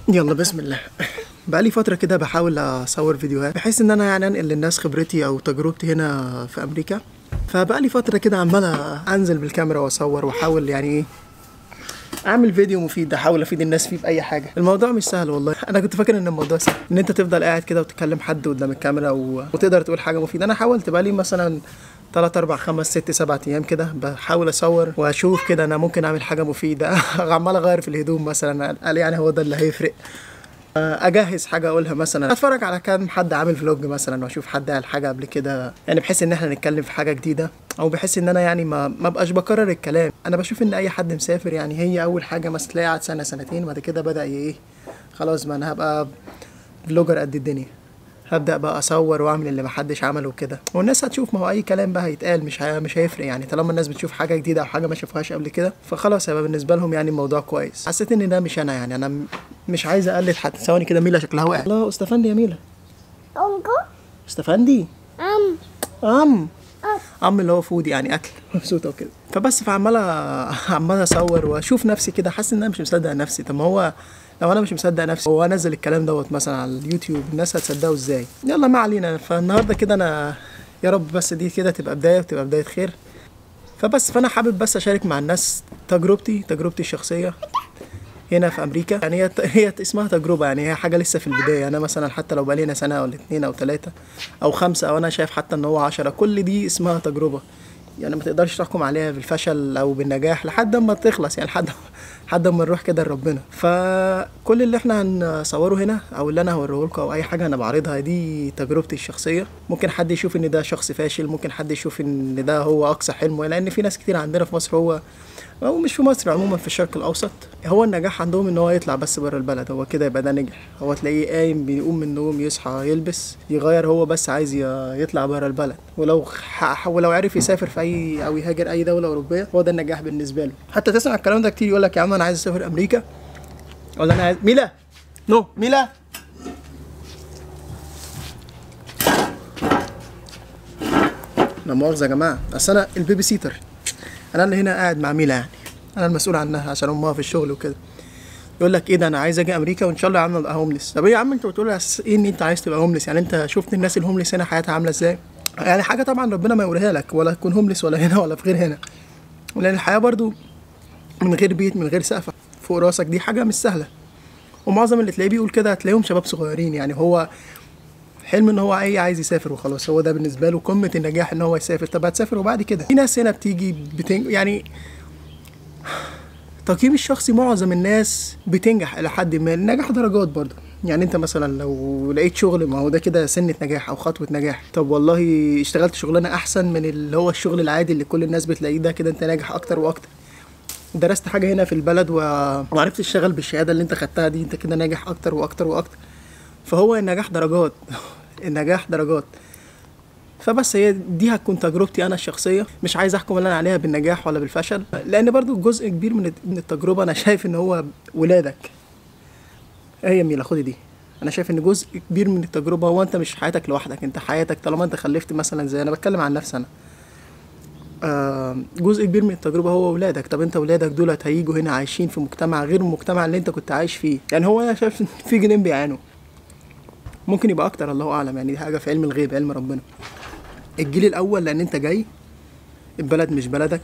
يلا بسم الله بقالي فترة كده بحاول أصور فيديوهات بحيث إن أنا يعني أنقل للناس خبرتي أو تجربتي هنا في أمريكا فبقالي فترة كده عمال أنزل بالكاميرا وأصور وأحاول يعني إيه اعمل فيديو مفيد احاول افيد الناس فيه باي حاجه الموضوع مش سهل والله انا كنت فاكر ان الموضوع سهل ان انت تفضل قاعد كده وتكلم حد قدام الكاميرا و... وتقدر تقول حاجه مفيده انا حاولت بقالي مثلا 3 4 5 6 7 ايام كده بحاول اصور واشوف كده انا ممكن اعمل حاجه مفيده عمال اغير في الهدوم مثلا قال يعني هو ده اللي هيفرق اجهز حاجه اقولها مثلا اتفرج على كام حد عامل فلوج مثلا واشوف حد قال حاجه قبل كده يعني بحيث ان احنا نتكلم في حاجه جديده او بحيث ان انا يعني ما ما بقاش بكرر الكلام انا بشوف ان اي حد مسافر يعني هي اول حاجه مثلا تلاقي قعد سنه سنتين وبعد كده بدا ايه خلاص ما انا هبقى فلوجر قد الدنيا هبدا بقى اصور واعمل اللي محدش عمله وكده والناس هتشوف ما هو اي كلام بقى هيتقال مش هي... مش هيفرق يعني طالما الناس بتشوف حاجه جديده او حاجه ما شافوهاش قبل كده فخلاص هيبقى بالنسبه لهم يعني الموضوع كويس حسيت ان ده مش انا يعني انا م- مش عايز اقلد حد ثواني كده ميلا شكلها وقع لا استفندي يا ميلا أنكو استفندي أم ام ام اللي هو فود يعني اكل مبسوطه وكده فبس فعمال عمال اصور واشوف نفسي كده حاسس ان انا مش مصدق نفسي طب ما هو لو انا مش مصدق نفسي هو انزل الكلام دوت مثلا على اليوتيوب الناس هتصدقه ازاي يلا ما علينا فالنهارده كده انا يا رب بس دي كده تبقى بدايه وتبقى بدايه خير فبس فانا حابب بس اشارك مع الناس تجربتي تجربتي الشخصيه هنا في امريكا يعني هي هي اسمها تجربه يعني هي حاجه لسه في البدايه انا مثلا حتى لو بقالي هنا سنه او اتنين او تلاته او خمسه او انا شايف حتى ان هو عشرة كل دي اسمها تجربه يعني ما تقدرش تحكم عليها بالفشل او بالنجاح لحد ما تخلص يعني لحد لحد ما نروح كده لربنا فكل اللي احنا هنصوره هنا او اللي انا هوريه لكم او اي حاجه انا بعرضها دي تجربتي الشخصيه ممكن حد يشوف ان ده شخص فاشل ممكن حد يشوف ان ده هو اقصى حلمه لان في ناس كتير عندنا في مصر هو او مش في مصر عموما في الشرق الاوسط هو النجاح عندهم ان هو يطلع بس بره البلد هو كده يبقى ده نجح هو تلاقيه قايم بيقوم من النوم يصحى يلبس يغير هو بس عايز ي- يطلع بره البلد ولو ح- ولو عرف يسافر في اي او يهاجر اي دوله اوروبيه هو ده النجاح بالنسبه له حتى تسمع الكلام ده كتير يقول لك يا عم انا عايز اسافر امريكا ولا انا عايز ميلا نو ميلا لا مؤاخذة يا جماعة أصل أنا البيبي سيتر أنا اللي هنا قاعد مع ميلا يعني أنا المسؤول عنها عشان أمها في الشغل وكده يقول لك ايه ده انا عايز اجي امريكا وان شاء الله يا عم ابقى هوملس طب ايه يا عم انت بتقول على أساس ايه ان انت عايز تبقى هوملس يعني انت شفت الناس الهوملس هنا حياتها عامله ازاي يعني حاجه طبعا ربنا ما يوريها لك ولا تكون هوملس ولا هنا ولا في غير هنا لان الحياه برضو من غير بيت من غير سقف فوق راسك دي حاجه مش سهله ومعظم اللي تلاقيه بيقول كده هتلاقيهم شباب صغيرين يعني هو حلم ان هو اي عايز يسافر وخلاص هو ده بالنسبه له قمه النجاح ان هو يسافر طب هتسافر وبعد كده في ناس هنا بتيجي بتنج... يعني تقييم الشخصي معظم الناس بتنجح الى حد ما النجاح درجات برضه يعني انت مثلا لو لقيت شغل ما هو ده كده سنة نجاح او خطوة نجاح طب والله اشتغلت شغلانة احسن من اللي هو الشغل العادي اللي كل الناس بتلاقيه ده كده انت ناجح اكتر واكتر درست حاجة هنا في البلد و... وعرفت تشتغل بالشهادة اللي انت خدتها دي انت كده ناجح اكتر واكتر واكتر فهو النجاح درجات النجاح درجات فبس هي دي هتكون تجربتي انا الشخصيه مش عايز احكم انا عليها بالنجاح ولا بالفشل لان برضو جزء كبير من من التجربه انا شايف ان هو ولادك هي ميلا خدي دي انا شايف ان جزء كبير من التجربه هو انت مش حياتك لوحدك انت حياتك طالما انت خلفت مثلا زي انا بتكلم عن نفسي انا آه، جزء كبير من التجربه هو ولادك طب انت ولادك دولت هيجوا هنا عايشين في مجتمع غير المجتمع اللي انت كنت عايش فيه يعني هو انا شايف إن في جنين بيعانوا ممكن يبقى اكتر الله اعلم يعني دي حاجه في علم الغيب علم ربنا الجيل الاول لان انت جاي البلد مش بلدك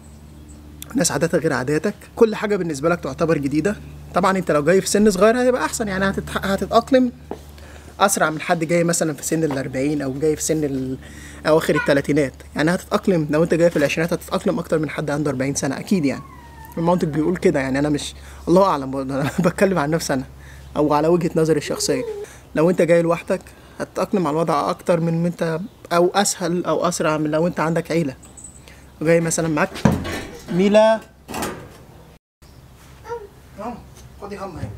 ناس عاداتها غير عاداتك كل حاجه بالنسبه لك تعتبر جديده طبعا انت لو جاي في سن صغير هيبقى احسن يعني هتتح... هتتاقلم اسرع من حد جاي مثلا في سن الأربعين او جاي في سن ال... اواخر الثلاثينات يعني هتتاقلم لو انت جاي في العشرينات هتتاقلم اكتر من حد عنده 40 سنه اكيد يعني المنطق بيقول كده يعني انا مش الله اعلم برضه انا بتكلم عن نفسي انا او على وجهه نظري الشخصيه لو انت جاي لوحدك هتتاقلم على الوضع اكتر من ما انت او اسهل او اسرع من لو انت عندك عيله جاي مثلا معاك ميلا هم خدي هم اهي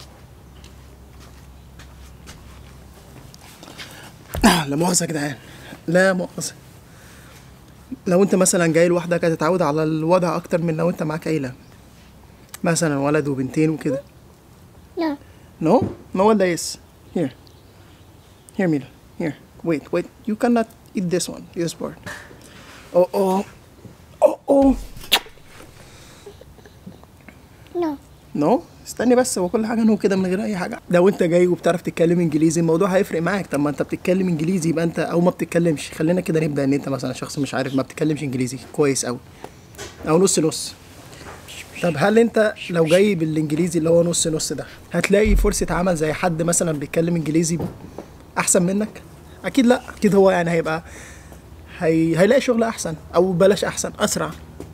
لا مؤاخذة يا جدعان لا مؤاخذة لو انت مثلا جاي لوحدك هتتعود على الوضع اكتر من لو انت معاك عيلة مثلا ولد وبنتين وكده No. No? No one is. Here. Here, Mila. Here. Wait, wait. You cannot eat this one. This part. Oh, oh. Oh, oh. No. No? استني بس هو كل حاجه نو كده من غير اي حاجه لو انت جاي وبتعرف تتكلم انجليزي الموضوع هيفرق معاك طب ما انت بتتكلم انجليزي يبقى انت او ما بتتكلمش خلينا كده نبدا ان انت مثلا شخص مش عارف ما بتتكلمش انجليزي كويس قوي او نص نص طب هل انت لو جاي بالانجليزي اللي هو نص نص ده هتلاقي فرصه عمل زي حد مثلا بيتكلم انجليزي احسن منك اكيد لا اكيد هو يعني هيبقى هي... هيلاقي شغل احسن او بلاش احسن اسرع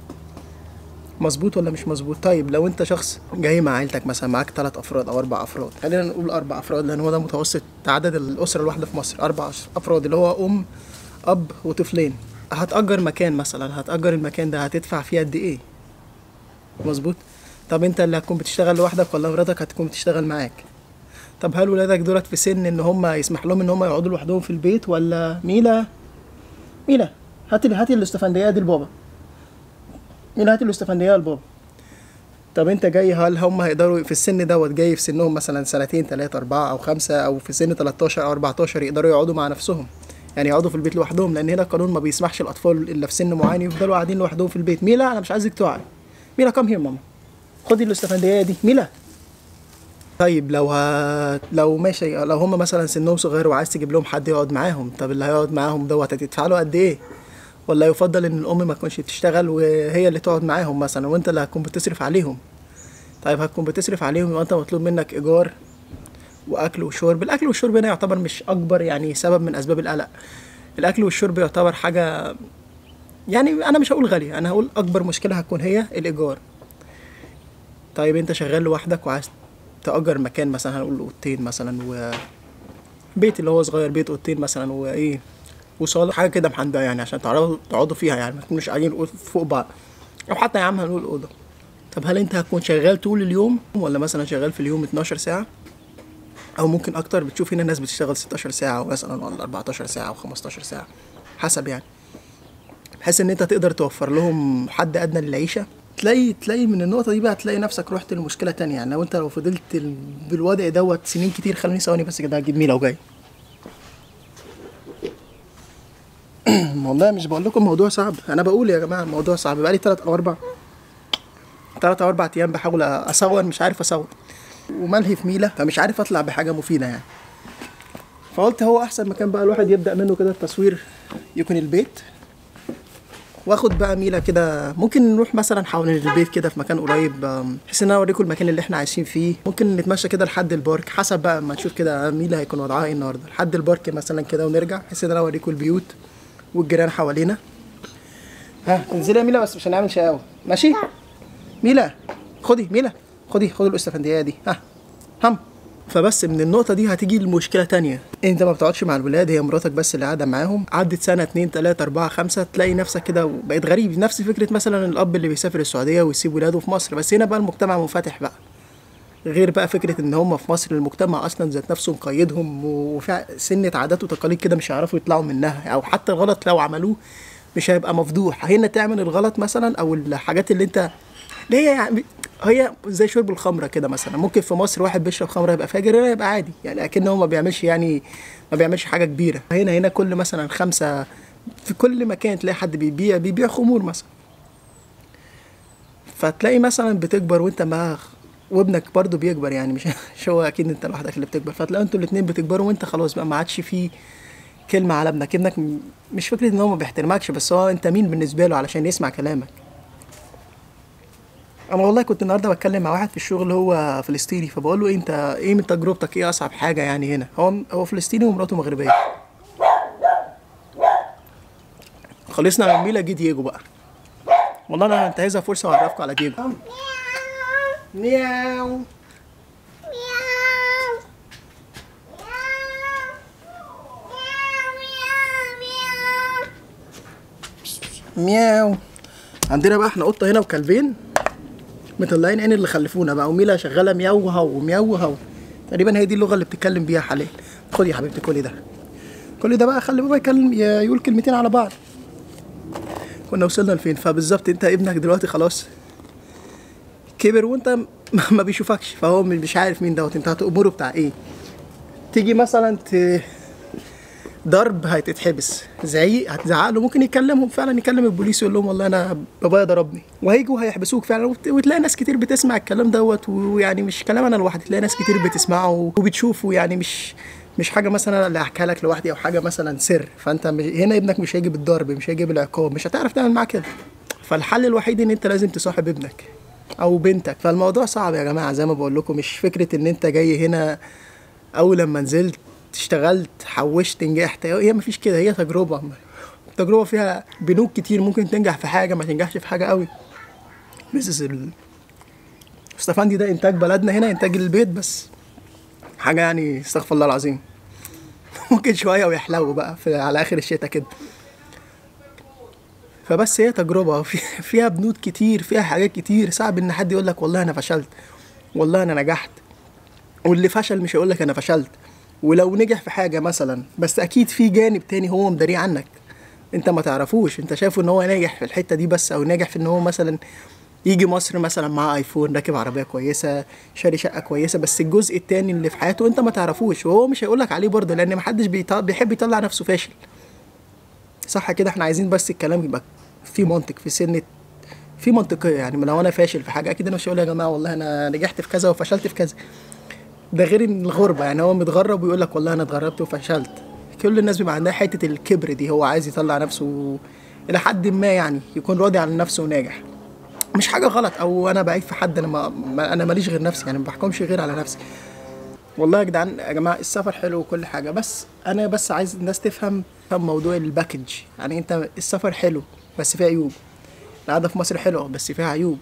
مظبوط ولا مش مظبوط طيب لو انت شخص جاي مع عيلتك مثلا معاك ثلاث افراد او اربع افراد خلينا نقول اربع افراد لان هو ده متوسط عدد الاسره الواحده في مصر اربع افراد اللي هو ام اب وطفلين هتأجر مكان مثلا هتأجر المكان ده هتدفع فيه قد ايه مظبوط طب انت اللي هتكون بتشتغل لوحدك ولا مراتك هتكون بتشتغل معاك طب هل ولادك دولت في سن ان هم يسمح لهم ان هم يقعدوا لوحدهم في البيت ولا ميلا ميلا هاتي هاتي الاستفندية دي لبابا ميلا هاتي الاستفندية لبابا طب انت جاي هل هم هيقدروا في السن دوت جاي في سنهم مثلا سنتين ثلاثة أربعة أو خمسة أو في سن 13 أو 14 يقدروا يقعدوا مع نفسهم يعني يقعدوا في البيت لوحدهم لأن هنا القانون ما بيسمحش الأطفال إلا في سن معين يفضلوا قاعدين لوحدهم في البيت ميلا أنا مش عايزك تقعي ميلا كم هير ماما خدي الاستفندية دي ميلا طيب لو ه... لو ماشي لو هم مثلا سنهم صغير وعايز تجيب لهم حد يقعد معاهم طب اللي هيقعد معاهم دوت هتدفع له قد ايه ولا يفضل ان الام ما تكونش بتشتغل وهي اللي تقعد معاهم مثلا وانت اللي هتكون بتصرف عليهم طيب هتكون بتصرف عليهم يبقى انت مطلوب منك ايجار واكل وشرب الاكل والشرب هنا يعتبر مش اكبر يعني سبب من اسباب القلق الاكل والشرب يعتبر حاجه يعني انا مش هقول غاليه انا هقول اكبر مشكله هتكون هي الايجار طيب انت شغال لوحدك وعايز تأجر مكان مثلا هنقول اوضتين مثلا و بيت اللي هو صغير بيت اوضتين مثلا وايه وصاله حاجه كده محندقه يعني عشان تعرفوا تقعدوا فيها يعني ما تكونوش قاعدين فوق بعض او حتى يا عم هنقول اوضه طب هل انت هتكون شغال طول اليوم ولا مثلا شغال في اليوم 12 ساعه او ممكن اكتر بتشوف هنا ناس بتشتغل 16 ساعه مثلا ولا 14 ساعه او 15 ساعه حسب يعني بحيث ان انت تقدر توفر لهم حد ادنى للعيشه تلاقي تلاقي من النقطه دي بقى تلاقي نفسك رحت لمشكله تانية يعني لو انت لو فضلت ال- بالوضع دوت سنين كتير خليني ثواني بس كده هجيب ميلا وجاي والله مش بقول لكم موضوع صعب انا بقول يا جماعه الموضوع صعب بقالي ثلاث او اربع ثلاث او اربع ايام بحاول اصور مش عارف اصور وملهي في ميلا فمش عارف اطلع بحاجه مفيده يعني فقلت هو احسن مكان بقى الواحد يبدا منه كده التصوير يكون البيت واخد بقى ميلا كده ممكن نروح مثلا حوالين البيت كده في مكان قريب آم، بحيث ان انا اوريكم المكان اللي احنا عايشين فيه ممكن نتمشى كده لحد البارك حسب بقى ما نشوف كده ميلا هيكون وضعها ايه النهارده لحد البارك مثلا كده ونرجع بحيث ان انا اوريكم البيوت والجيران حوالينا ها انزلي يا ميلا بس مش هنعمل شقاوة ماشي ميلا خدي ميلا خدي خدي الاستفندية دي ها هم فبس من النقطة دي هتيجي المشكلة تانية انت ما بتقعدش مع الولاد هي مراتك بس اللي قاعدة معاهم عدت سنة اتنين تلاتة اربعة خمسة تلاقي نفسك كده بقيت غريب نفس فكرة مثلا الاب اللي بيسافر السعودية ويسيب ولاده في مصر بس هنا بقى المجتمع منفتح بقى غير بقى فكرة ان هم في مصر المجتمع اصلا ذات نفسه مقيدهم وفي سنة عادات وتقاليد كده مش هيعرفوا يطلعوا منها او حتى الغلط لو عملوه مش هيبقى مفضوح هنا تعمل الغلط مثلا او الحاجات اللي انت اللي هي يعني هي زي شرب الخمره كده مثلا ممكن في مصر واحد بيشرب خمره يبقى فاجر هنا يبقى عادي يعني اكنه هو ما بيعملش يعني ما بيعملش حاجه كبيره هنا هنا كل مثلا خمسه في كل مكان تلاقي حد بيبيع بيبيع خمور مثلا فتلاقي مثلا بتكبر وانت ما وابنك برضه بيكبر يعني مش مش هو اكيد انت لوحدك اللي بتكبر فتلاقوا انتوا الاثنين بتكبروا وانت خلاص بقى ما عادش فيه كلمه على ابنك ابنك م- مش فكره ان هو ما بيحترمكش بس هو انت مين بالنسبه له علشان يسمع كلامك انا والله كنت النهارده بتكلم مع واحد في الشغل هو فلسطيني فبقول له إيه انت ايه من تجربتك ايه اصعب حاجه يعني هنا هو هو فلسطيني ومراته مغربيه خلصنا من ميلا جه دييجو بقى والله انا هنتهزها فرصه واعرفكم على دييجو مياو Meow. Meow. Meow. مياو عندنا بقى احنا قطه هنا وكلبين مطلعين عين اللي خلفونا بقى وميلا شغاله مياو وهو مياو وهو تقريبا هي دي اللغه اللي بتتكلم بيها حاليا خد يا حبيبتي كل ده كل ده بقى خلي بابا يكلم ي- يقول كلمتين على بعض كنا وصلنا لفين فبالظبط انت ابنك دلوقتي خلاص كبر وانت م- ما بيشوفكش فهو مش عارف مين دوت انت هتأمره بتاع ايه تيجي مثلا ت... ضرب هتتحبس زعيق هتزعق له ممكن يكلمهم فعلا يكلم البوليس يقول لهم والله انا بابايا ضربني وهيجوا هيحبسوك فعلا وت- وتلاقي ناس كتير بتسمع الكلام دوت ويعني مش كلام انا لوحدي تلاقي ناس كتير بتسمعه وبتشوفه يعني مش مش حاجه مثلا أنا اللي هحكيها لك لوحدي او حاجه مثلا سر فانت مش- هنا ابنك مش هيجي بالضرب مش هيجي بالعقاب مش هتعرف تعمل معاه كده فالحل الوحيد ان انت لازم تصاحب ابنك او بنتك فالموضوع صعب يا جماعه زي ما بقول لكم مش فكره ان انت جاي هنا اول لما نزلت اشتغلت حوشت نجحت هي مفيش كده هي تجربه التجربه فيها بنوك كتير ممكن تنجح في حاجه ما تنجحش في حاجه قوي ميسس ال استفندي ده انتاج بلدنا هنا انتاج البيت بس حاجه يعني استغفر الله العظيم ممكن شويه ويحلو بقى في على اخر الشتاء كده فبس هي تجربه في فيها بنود كتير فيها حاجات كتير صعب ان حد يقول لك والله انا فشلت والله انا نجحت واللي فشل مش هيقول لك انا فشلت ولو نجح في حاجه مثلا بس اكيد في جانب تاني هو مداريه عنك انت ما تعرفوش انت شايفه ان هو ناجح في الحته دي بس او ناجح في ان هو مثلا يجي مصر مثلا معاه ايفون راكب عربيه كويسه شاري شقه كويسه بس الجزء التاني اللي في حياته انت ما تعرفوش وهو مش هيقول لك عليه برضه لان محدش بيط- بيحب يطلع نفسه فاشل صح كده احنا عايزين بس الكلام يبقى في منطق في سنه في منطقيه يعني لو انا فاشل في حاجه اكيد انا مش هقول يا جماعه والله انا نجحت في كذا وفشلت في كذا ده غير ان الغربه يعني هو متغرب ويقول لك والله انا اتغربت وفشلت كل الناس بيبقى عندها حته الكبر دي هو عايز يطلع نفسه الى حد ما يعني يكون راضي عن نفسه وناجح مش حاجه غلط او انا بعيب في حد انا ما ما- انا ماليش غير نفسي يعني ما بحكمش غير على نفسي والله يا جدعان يا جماعه السفر حلو وكل حاجه بس انا بس عايز الناس تفهم تفهم موضوع الباكج يعني انت السفر حلو بس فيه عيوب القعده في مصر حلوه بس فيها عيوب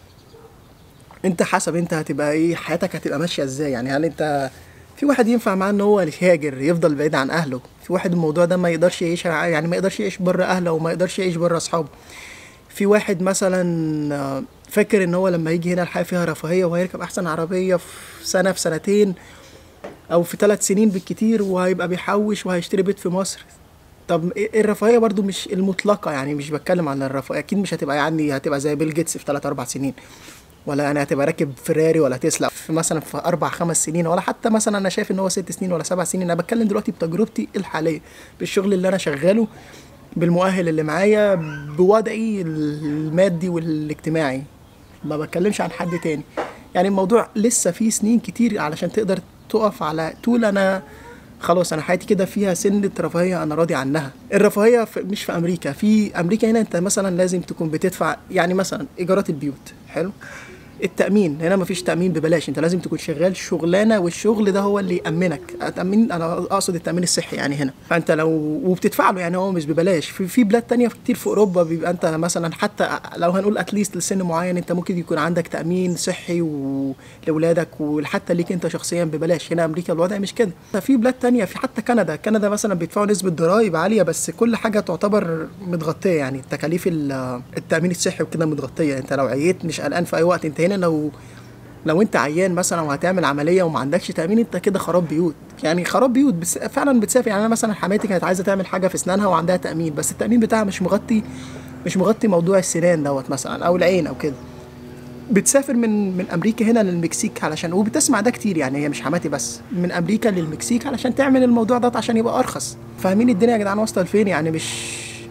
انت حسب انت هتبقى ايه حياتك هتبقى ماشيه ازاي يعني هل انت في واحد ينفع معاه ان هو يهاجر يفضل بعيد عن اهله في واحد الموضوع ده ما يقدرش يعيش يعني ما يقدرش يعيش بره اهله وما يقدرش يعيش بره اصحابه في واحد مثلا آه، فاكر ان هو لما يجي هنا الحياه فيها رفاهيه وهيركب احسن عربيه في سنه في سنتين او في ثلاث سنين بالكتير وهيبقى بيحوش وهيشتري بيت في مصر طب إيه الرفاهيه برضو مش المطلقه يعني مش بتكلم عن الرفاهيه اكيد مش هتبقى يعني هتبقى زي بيل جيتس في 3 4 سنين ولا يعني هتبقى راكب فيراري ولا تسلا في مثلا في اربع خمس سنين ولا حتى مثلا انا شايف ان هو ست سنين ولا سبع سنين انا بتكلم دلوقتي بتجربتي الحاليه بالشغل اللي انا شغاله بالمؤهل اللي معايا بوضعي المادي والاجتماعي ما بتكلمش عن حد تاني يعني الموضوع لسه فيه سنين كتير علشان تقدر تقف على تقول انا خلاص انا حياتي كده فيها سنة رفاهية انا راضي عنها الرفاهية في مش في امريكا في امريكا هنا انت مثلا لازم تكون بتدفع يعني مثلا ايجارات البيوت حلو التأمين هنا مفيش تأمين ببلاش انت لازم تكون شغال شغلانة والشغل ده هو اللي يأمنك التأمين انا اقصد التأمين الصحي يعني هنا فانت لو وبتدفع له يعني هو مش ببلاش في, في بلاد تانية كتير في اوروبا بيبقى انت مثلا حتى لو هنقول اتليست لسن معين انت ممكن يكون عندك تأمين صحي ولولادك وحتى ليك انت شخصيا ببلاش هنا امريكا الوضع مش كده في بلاد تانية في حتى كندا كندا مثلا بيدفعوا نسبة ضرائب عالية بس كل حاجة تعتبر متغطية يعني تكاليف ال- التأمين الصحي وكده متغطية انت لو عييت مش قلقان في اي وقت انت هنا لو لو انت عيان مثلا وهتعمل عمليه وما عندكش تامين انت كده خراب بيوت يعني خراب بيوت بس فعلا بتسافر يعني انا مثلا حماتي كانت عايزه تعمل حاجه في اسنانها وعندها تامين بس التامين بتاعها مش مغطي مش مغطي موضوع السنان دوت مثلا او العين او كده بتسافر من من امريكا هنا للمكسيك علشان وبتسمع ده كتير يعني هي مش حماتي بس من امريكا للمكسيك علشان تعمل الموضوع ده عشان يبقى ارخص فاهمين الدنيا يا جدعان واصله لفين يعني مش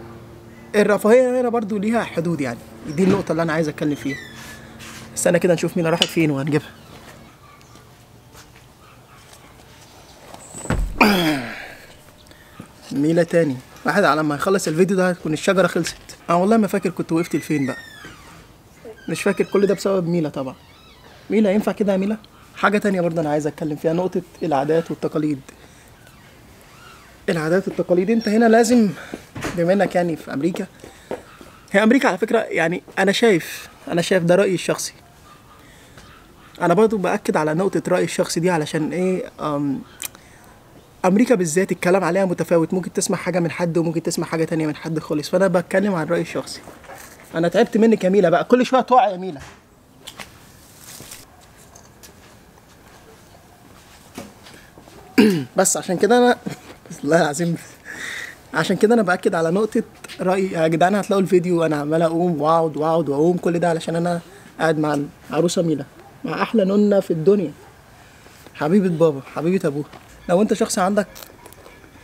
الرفاهيه هنا برضو ليها حدود يعني دي النقطه اللي انا عايز اتكلم فيها استنى كده نشوف مين راحت فين وهنجيبها ميلا تاني واحد على ما يخلص الفيديو ده هتكون الشجرة خلصت انا والله ما فاكر كنت وقفت لفين بقى مش فاكر كل ده بسبب ميلا طبعا ميلا ينفع كده يا ميلا حاجة تانية برضه انا عايز اتكلم فيها نقطة العادات والتقاليد العادات والتقاليد انت هنا لازم بما انك يعني في امريكا هي امريكا على فكره يعني انا شايف انا شايف ده رايي الشخصي انا برضو باكد على نقطه رايي الشخصي دي علشان ايه أم امريكا بالذات الكلام عليها متفاوت ممكن تسمع حاجه من حد وممكن تسمع حاجه تانية من حد خالص فانا بتكلم عن رايي الشخصي انا تعبت منك يا ميلا بقى كل شويه تقع يا ميلا بس عشان كده انا والله العظيم عشان كده انا باكد على نقطه رايي يا جدعان هتلاقوا الفيديو انا عمال اقوم واقعد واقعد واقوم كل ده علشان انا قاعد مع عروسه ميلا مع احلى نونه في الدنيا حبيبه بابا حبيبه ابوها لو انت شخص عندك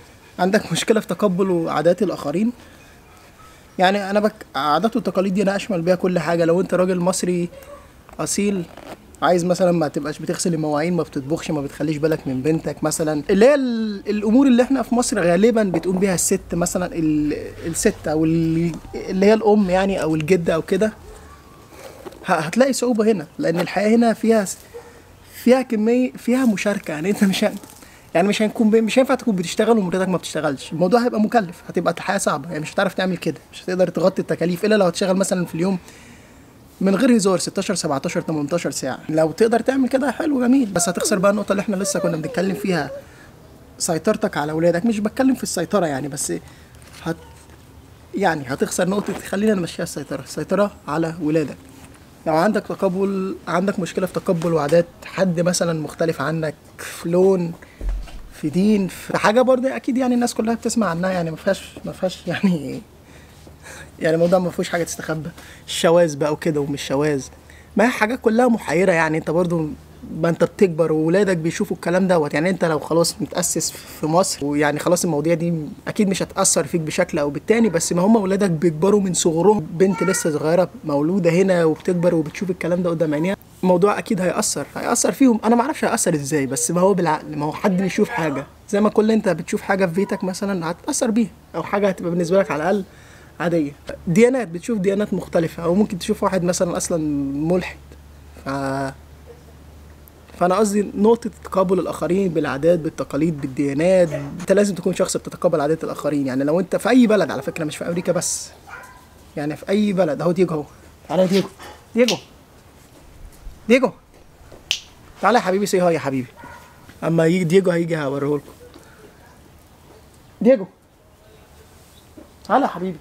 عندك مشكله في تقبل عادات الاخرين يعني انا بك عادات والتقاليد دي انا اشمل بيها كل حاجه لو انت راجل مصري اصيل عايز مثلا ما تبقاش بتغسل المواعين ما بتطبخش ما بتخليش بالك من بنتك مثلا اللي هي ال- الامور اللي احنا في مصر غالبا بتقوم بيها الست مثلا ال- الست او ال- اللي هي الام يعني او الجده او كده ه- هتلاقي صعوبه هنا لان الحياه هنا فيها فيها كميه فيها مشاركه يعني انت مش ه- يعني مش هنكون ب... مش هينفع تكون بتشتغل ومراتك ما بتشتغلش الموضوع هيبقى مكلف هتبقى الحياه صعبه يعني مش هتعرف تعمل كده مش هتقدر تغطي التكاليف الا لو هتشتغل مثلا في اليوم من غير هزار 16 17 18 ساعه لو تقدر تعمل كده حلو جميل بس هتخسر بقى النقطه اللي احنا لسه كنا بنتكلم فيها سيطرتك على اولادك مش بتكلم في السيطره يعني بس هت يعني هتخسر نقطه خلينا نمشيها السيطره السيطره على ولادك لو عندك تقبل عندك مشكله في تقبل وعادات حد مثلا مختلف عنك في لون في دين في حاجه برضه اكيد يعني الناس كلها بتسمع عنها يعني ما فيهاش ما فيهاش يعني يعني الموضوع ما فيهوش حاجه تستخبى الشواذ بقى وكده ومش شواذ ما هي حاجات كلها محيره يعني انت برضو ما انت بتكبر وولادك بيشوفوا الكلام دوت يعني انت لو خلاص متاسس في مصر ويعني خلاص المواضيع دي اكيد مش هتاثر فيك بشكل او بالتاني بس ما هم ولادك بيكبروا من صغرهم بنت لسه صغيره مولوده هنا وبتكبر وبتشوف الكلام ده قدام عينيها الموضوع اكيد هيأثر هيأثر فيهم انا ما اعرفش هيأثر ازاي بس ما هو بالعقل ما هو حد بيشوف حاجه زي ما كل انت بتشوف حاجه في بيتك مثلا هتأثر بيها او حاجه هتبقى بالنسبه لك على الاقل عاديه ديانات بتشوف ديانات مختلفه او ممكن تشوف واحد مثلا اصلا ملحد ف... فانا قصدي نقطه تقبل الاخرين بالعادات بالتقاليد بالديانات انت لازم تكون شخص بتتقبل عادات الاخرين يعني لو انت في اي بلد على فكره مش في امريكا بس يعني في اي بلد اهو ديجو اهو تعالى يا ديجو ديجو ديجو تعالى يا حبيبي سي هاي يا حبيبي اما يجي ديجو هيجي هوريه لكم ديجو تعالى يا حبيبي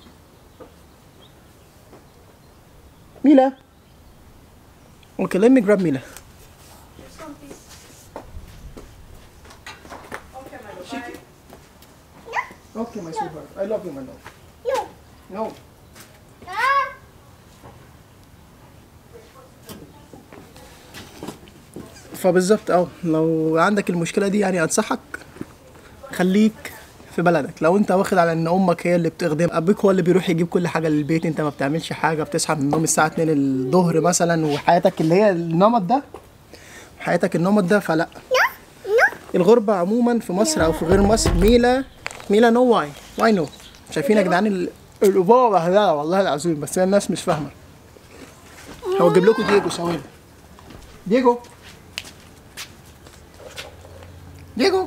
ميلا Okay, let me grab Mila. Okay, my sweetheart. I love you, my love. No. No. Ah. فبالظبط اه لو عندك المشكله دي يعني انصحك خليك في بلدك لو انت واخد على ان امك هي اللي بتخدم ابوك هو اللي بيروح يجيب كل حاجه للبيت انت ما بتعملش حاجه بتصحى من النوم الساعه 2 الظهر مثلا وحياتك اللي هي النمط ده حياتك النمط ده فلا الغربه عموما في مصر او في غير مصر ميلا ميلا نو واي واي نو شايفين يا جدعان ال- الابوه بهدله والله العظيم بس هي الناس مش فاهمه هو اجيب لكم دييجو ثواني دييجو دييجو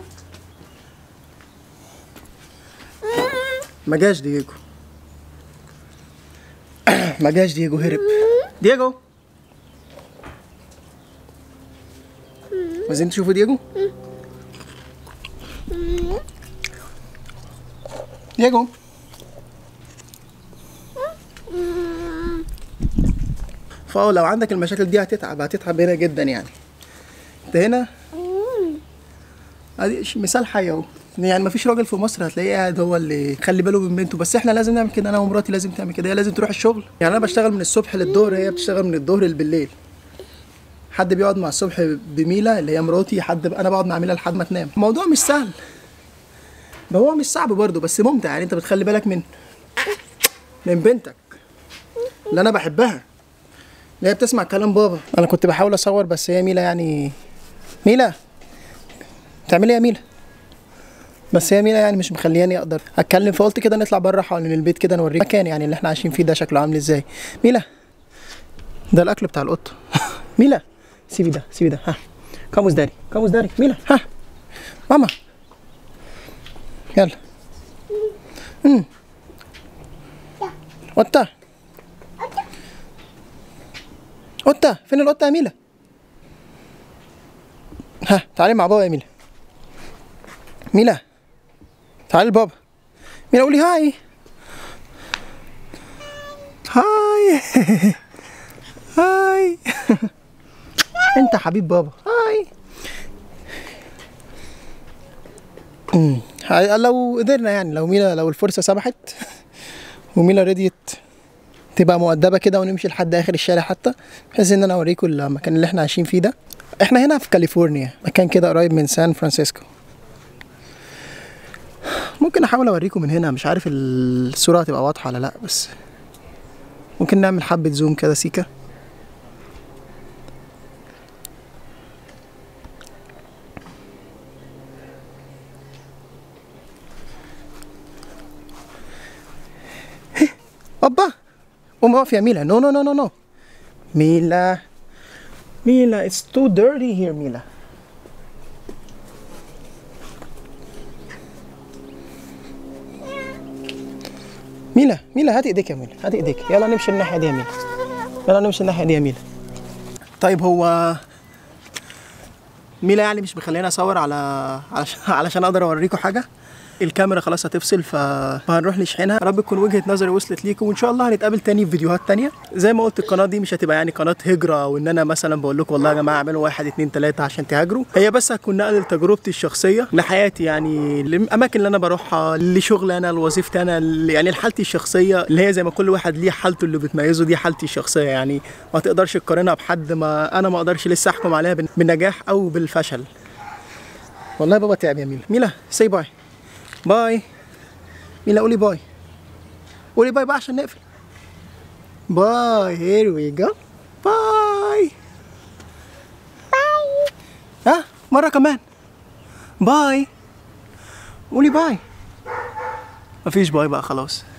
ما جاش دييجو ما جاش دييجو هرب دييجو عايزين تشوفوا دييجو دييجو فاه لو عندك المشاكل دي هتتعب هتتعب هنا جدا يعني انت هنا ادي ش- مثال حي اهو يعني مفيش راجل في مصر هتلاقيه قاعد هو اللي يخلي باله من بنته بس احنا لازم نعمل كده انا ومراتي لازم تعمل كده هي لازم تروح الشغل يعني انا بشتغل من الصبح للظهر هي بتشتغل من الظهر للبالليل حد بيقعد مع الصبح بميلا اللي هي مراتي حد انا بقعد مع ميلا لحد ما تنام الموضوع مش سهل ده هو مش صعب برضه بس ممتع يعني انت بتخلي بالك من من بنتك اللي انا بحبها اللي هي بتسمع كلام بابا انا كنت بحاول اصور بس هي ميلا يعني ميلا بتعملي ايه يا ميلا بس هي ميلا يعني مش مخلياني اقدر اتكلم فقلت كده نطلع بره حوالين البيت كده نوريك المكان يعني اللي احنا عايشين فيه ده شكله عامل ازاي ميلا ده الاكل بتاع القطه ميلا سيبي ده سيبي ده ها كاموس داري كاموس داري ميلا ها ماما يلا امم قطه قطه فين القطه يا ميلا ها تعالي مع بابا يا ميلا ميلا تعالي لبابا ميلا قولي هاي هاي هاي انت حبيب بابا هاي أمم. هاي- لو قدرنا يعني لو ميلا لو الفرصة سمحت وميلا رضيت تبقى مؤدبة كده ونمشي لحد آخر الشارع حتى بحيث إن أنا أوريكم المكان اللي إحنا عايشين فيه ده إحنا هنا في كاليفورنيا مكان كده قريب من سان فرانسيسكو ممكن احاول اوريكم من هنا مش عارف الصوره هتبقى واضحه ولا لا بس ممكن نعمل حبه زوم كده سيكا اوبا قوم اقف يا ميلا نو نو نو نو نو ميلا ميلا it's too dirty here ميلا ميلا ميلا هات ايديك يا ميلا هات ايديك يلا نمشي الناحيه دي يا ميلا يلا نمشي الناحيه دي يا ميلا طيب هو ميلا يعني مش مخليني اصور على علشان, علشان اقدر اوريكم حاجه الكاميرا خلاص هتفصل ف... فهنروح نشحنها يا رب تكون وجهه نظري وصلت ليكم وان شاء الله هنتقابل تاني في فيديوهات تانية زي ما قلت القناه دي مش هتبقى يعني قناه هجره وان انا مثلا بقول لكم والله يا جماعه اعملوا واحد اتنين تلاته عشان تهاجروا هي بس هتكون نقل لتجربتي الشخصيه لحياتي يعني الاماكن اللي انا بروحها لشغلي انا لوظيفتي انا ل- يعني لحالتي الشخصيه اللي هي زي ما كل واحد ليه حالته اللي بتميزه دي حالتي الشخصيه يعني ما تقدرش تقارنها بحد ما انا ما اقدرش لسه احكم عليها بال- بالنجاح او بالفشل والله بابا تعب يا ميلا ميلا سي باي باي ميلا قولي باي قولي باي بقى عشان نقفل باي هير وي جو باي باي ها مرة كمان باي قولي باي مفيش باي بقى خلاص